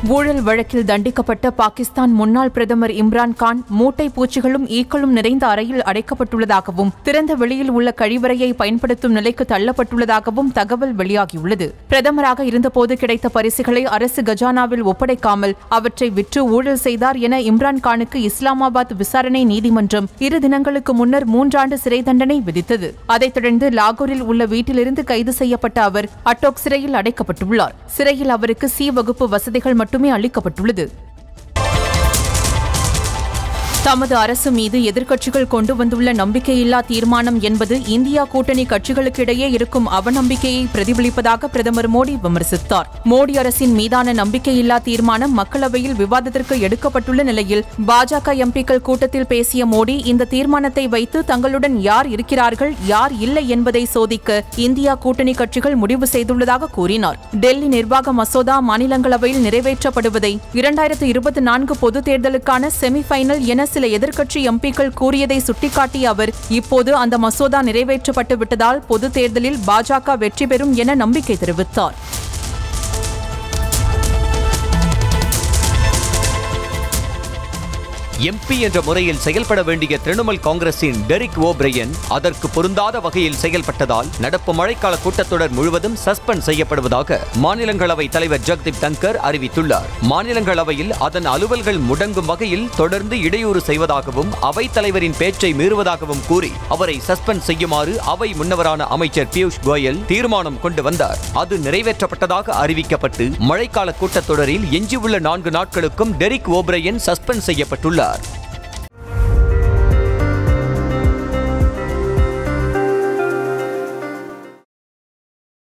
ஊழல் வழக்கில் தண்டிக்கப்பட்ட பாகிஸ்தான் முன்னாள் பிரதமர் இம்ரான் கான் மூட்டை பூச்சிகளும் ஈக்களும் நிறைந்த அறையில் அடைக்கப்பட்டுள்ளதாகவும் திறந்த வெளியில் உள்ள கழிவறையை பயன்படுத்தும் நிலைக்கு தள்ளப்பட்டுள்ளதாகவும் தகவல் வெளியாகியுள்ளது பிரதமராக இருந்தபோது கிடைத்த பரிசுகளை அரசு கஜானாவில் ஒப்படைக்காமல் அவற்றை விற்று ஊழல் செய்தார் என இம்ரான் கானுக்கு இஸ்லாமாபாத் விசாரணை நீதிமன்றம் இரு தினங்களுக்கு முன்னர் மூன்றாண்டு சிறை தண்டனை விதித்தது அதைத் தொடர்ந்து லாகூரில் உள்ள வீட்டிலிருந்து கைது செய்யப்பட்ட அவர் அட்டோக் சிறையில் அடைக்கப்பட்டுள்ளார் சிறையில் அவருக்கு சி வகுப்பு வசதிகள் மட்டுமே அளிக்கப்பட்டுள்ளது தமது அரசு மீது எதிர்க்கட்சிகள் கொண்டு வந்துள்ள நம்பிக்கையில்லா தீர்மானம் என்பது இந்தியா கூட்டணி கட்சிகளுக்கிடையே இருக்கும் அவநம்பிக்கையை பிரதிபலிப்பதாக பிரதமர் மோடி விமர்சித்தார் மோடி அரசின் மீதான நம்பிக்கையில்லா தீர்மானம் மக்களவையில் விவாதத்திற்கு எடுக்கப்பட்டுள்ள நிலையில் பாஜக எம்பிக்கள் கூட்டத்தில் பேசிய மோடி இந்த தீர்மானத்தை வைத்து தங்களுடன் யார் இருக்கிறார்கள் யார் இல்லை என்பதை சோதிக்க இந்தியா கூட்டணி கட்சிகள் முடிவு செய்துள்ளதாக கூறினார் டெல்லி நிர்வாக மசோதா மாநிலங்களவையில் நிறைவேற்றப்படுவதை இரண்டாயிரத்து இருபத்தி நான்கு பொதுத் தேர்தலுக்கான செமிஃபைனல் என சில எதிர்க்கட்சி எம்பிக்கள் கூறியதை சுட்டிக்காட்டிய அவர் இப்போது அந்த மசோதா நிறைவேற்றப்பட்டு விட்டதால் பொதுத் தேர்தலில் பாஜக வெற்றி பெறும் என நம்பிக்கை தெரிவித்தார் எம்பி என்ற முறையில் செயல்பட வேண்டிய திரிணாமுல் காங்கிரசின் டெரிக் ஓபிரையன் அதற்கு பொருந்தாத வகையில் செயல்பட்டதால் நடப்பு மழைக்கால கூட்டத்தொடர் முழுவதும் சஸ்பெண்ட் செய்யப்படுவதாக மாநிலங்களவை தலைவர் ஜெகதீப் தங்கர் அறிவித்துள்ளார் மாநிலங்களவையில் அதன் அலுவல்கள் முடங்கும் வகையில் தொடர்ந்து இடையூறு செய்வதாகவும் அவைத் தலைவரின் பேச்சை மீறுவதாகவும் கூறி அவரை சஸ்பெண்ட் செய்யுமாறு அவை முன்னவரான அமைச்சர் பியூஷ் கோயல் தீர்மானம் கொண்டு வந்தார் அது நிறைவேற்றப்பட்டதாக அறிவிக்கப்பட்டு மழைக்கால கூட்டத்தொடரில் எஞ்சியுள்ள நான்கு நாட்களுக்கும் டெரிக் ஓபிரையன் சஸ்பெண்ட் செய்யப்பட்டுள்ளார்